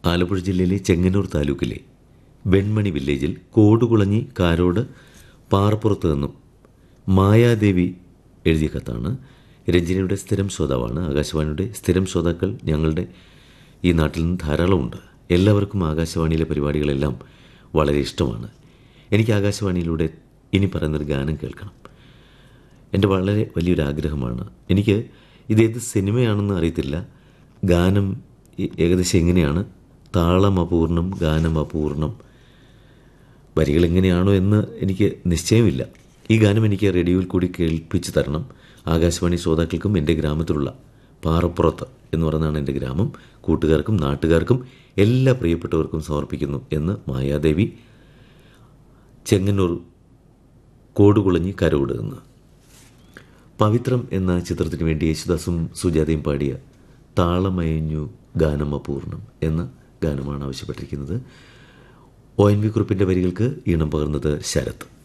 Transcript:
ആലപ്പുഴ ജില്ലയിലെ ചെങ്ങന്നൂർ താലൂക്കിലെ വെൺമണി വില്ലേജിൽ കോടുകുളഞ്ഞി കാരോട് പാറപ്പുറത്ത് നിന്നും മായാദേവി എഴുതിയ കത്താണ് രഞ്ജിനിയുടെ സ്ഥിരം ശ്രോതാവാണ് ആകാശവാണിയുടെ സ്ഥിരം ശ്രോതാക്കൾ ഞങ്ങളുടെ ഈ നാട്ടിൽ നിന്ന് ധാരാളമുണ്ട് എല്ലാവർക്കും ആകാശവാണിയിലെ പരിപാടികളെല്ലാം വളരെ ഇഷ്ടമാണ് എനിക്ക് ആകാശവാണിയിലൂടെ ഇനി പറയുന്നൊരു ഗാനം കേൾക്കണം എൻ്റെ വളരെ വലിയൊരു ആഗ്രഹമാണ് എനിക്ക് ഇതേത് സിനിമയാണെന്ന് അറിയത്തില്ല ഗാനം ഈ- ഏകദേശം എങ്ങനെയാണ് താളം അപൂർണം ഗാനം അപൂർണം വരികൾ എങ്ങനെയാണോ എന്ന് എനിക്ക് നിശ്ചയമില്ല ഈ ഗാനം എനിക്ക് റേഡിയോയിൽ കൂടി കേൾപ്പിച്ചു തരണം ആകാശവാണി ശ്രോതാക്കൾക്കും എൻ്റെ ഗ്രാമത്തിലുള്ള പാറപ്പുറത്ത് എന്ന് പറയുന്നതാണ് എൻ്റെ ഗ്രാമം കൂട്ടുകാർക്കും നാട്ടുകാർക്കും എല്ലാ പ്രിയപ്പെട്ടവർക്കും സമർപ്പിക്കുന്നു എന്ന് മായാദേവി ചെങ്ങന്നൂർ കോടുകുളഞ്ഞി കരോട് എന്ന് പവിത്രം എന്ന ചിത്രത്തിന് വേണ്ടി യേശുദാസും സുജാതയും പാടിയ താളമയഞ്ഞു ഗാനം അപൂർണം എന്ന ഗാനമാണ് ആവശ്യപ്പെട്ടിരിക്കുന്നത് ഒ എൻ വി കുറിപ്പിൻ്റെ വരികൾക്ക് ഈണം പകർന്നത് ശരത്